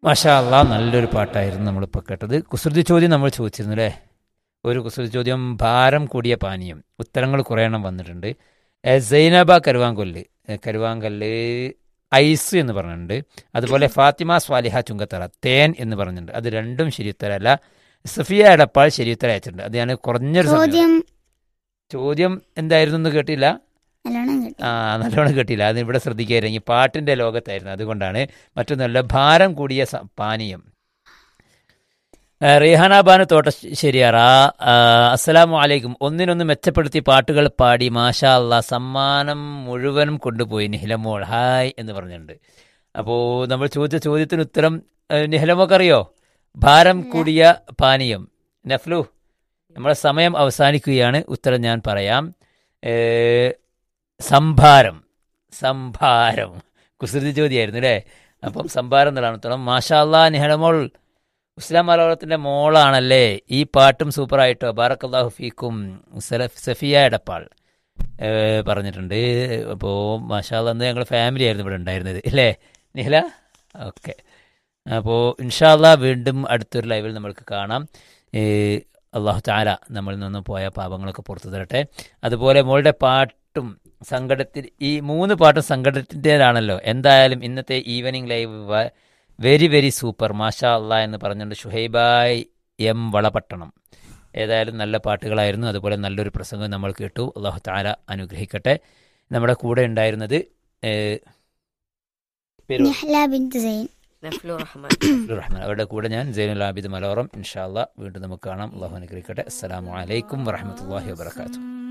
മാഷാ അള്ളാ നല്ലൊരു പാട്ടായിരുന്നു നമ്മളിപ്പോൾ കേട്ടത് കുസൃതി ചോദ്യം നമ്മൾ ചോദിച്ചിരുന്നു അല്ലേ ഒരു കുസൃതി ചോദ്യം ഭാരം കൂടിയ പാനീയം ഉത്തരങ്ങൾ കുറേ എണ്ണം വന്നിട്ടുണ്ട് എ, സൈനബ കരുവാങ്കൊല്ല് എ, കരുവാങ്കല്ല് ഐസ് എന്ന് പറഞ്ഞിട്ടുണ്ട് അതുപോലെ ഫാത്തിമ സ്വാലിഹ ചുങ്കത്തറ തേൻ എന്ന് പറഞ്ഞിട്ടുണ്ട് അത് രണ്ടും ശരിയുത്തരല്ല സഫിയ എടപ്പാൾ ശരിയുത്തരം അയച്ചിട്ടുണ്ട് അത് ഞാൻ കുറഞ്ഞൊരു സമയം ചോദ്യം ചോദ്യം എന്തായിരുന്നു എന്ന് കേട്ടില്ല നല്ലോണം കിട്ടി ആ നല്ലോണം കേട്ടില്ല അത് ഇവിടെ ശ്രദ്ധിക്കായിരുന്നു ഈ പാട്ടിന്റെ ലോകത്തായിരുന്നു അതുകൊണ്ടാണ് മറ്റൊന്നല്ല ഭാരം കൂടിയ സ- പാനീയം ആ, റിഹാന ബാനു തോട്ടശ്ശേരിയാറ അസ്സലാമു അലൈക്കും ഒന്നിനൊന്ന് മെച്ചപ്പെടുത്തി പാട്ടുകൾ പാടി മാഷാ അല്ലാ സമ്മാനം മുഴുവനും കൊണ്ടുപോയി നിഹിലമോൾ ഹായ് എന്ന് പറഞ്ഞിട്ടുണ്ട് അപ്പോൾ നമ്മൾ ചോദിച്ച ചോദ്യത്തിന് ഉത്തരം ആ, നിഹിലമോക്ക് അറിയോ ഭാരം ഇല്ല. കൂടിയ പാനീയം നഫ്ലു നമ്മളെ സമയം അവസാനിക്കുകയാണ് ഉത്തരം ഞാൻ പറയാം ഏ, സംഭാരം സംഭാരം കുസൃതി ചോദ്യമായിരുന്നു അല്ലേ അപ്പം സംഭാരം എന്നുള്ളതാണ് ഉത്തരം മാഷാ അല്ലാ നിഹലമോൾ ഇസ്ലാം മലയാളത്തിൻ്റെ മോളാണല്ലേ ഈ പാട്ടും സൂപ്പറായിട്ടോ ബാറക്കല്ലാഹു ഫീക്കും സലഫ് സഫിയ എടപ്പാൾ ഏ, പറഞ്ഞിട്ടുണ്ട് അപ്പോൾ മാഷാ അല്ലാ അന്ന് ഞങ്ങൾ ഫാമിലി ആയിരുന്നു ഇവിടെ ഉണ്ടായിരുന്നത് അല്ലേ നിഹല ഓക്കെ അപ്പോൾ ഇൻഷാല്ല വീണ്ടും അടുത്തൊരു ലൈവിൽ നമ്മൾക്ക് കാണാം ഏ, അള്ളാഹു താല നമ്മളിൽ നിന്ന് പോയ പാപങ്ങളൊക്കെ പുറത്തു തരട്ടെ അതുപോലെ മോളുടെ പാട്ടും സങ്കടത്തിൽ ഈ മൂന്ന് പാട്ടും സങ്കടത്തിൻ്റെതാണല്ലോ എന്തായാലും ഇന്നത്തെ evening live very very super മാഷാ അള്ളാ എന്ന് പറഞ്ഞുകൊണ്ട് ഷുഹൈബായ് എം വളപട്ടണം ഏതായാലും നല്ല പാട്ടുകളായിരുന്നു അതുപോലെ നല്ലൊരു പ്രസംഗം നമ്മൾ കേട്ടു അള്ളാഹു താല അനുഗ്രഹിക്കട്ടെ നമ്മുടെ കൂടെ ഉണ്ടായിരുന്നത് ഏ, പേര് പറ. നിഹ്ല ബിന്ത് സൈൻ നഫ്ലു റഹ്മാൻ അബ്ദുൾ റഹ്മാൻ അവരുടെ കൂടെ ഞാൻ ജൈനുൽ ആബിദ് മലോറം ഇൻഷാല്ല വീണ്ടും നമുക്ക് കാണാം അള്ളാഹു അനുഗ്രഹിക്കട്ടെ അസ്സലാമു അലൈക്കും വറഹമത്തല്ലാഹി വാബർക്കാത്തു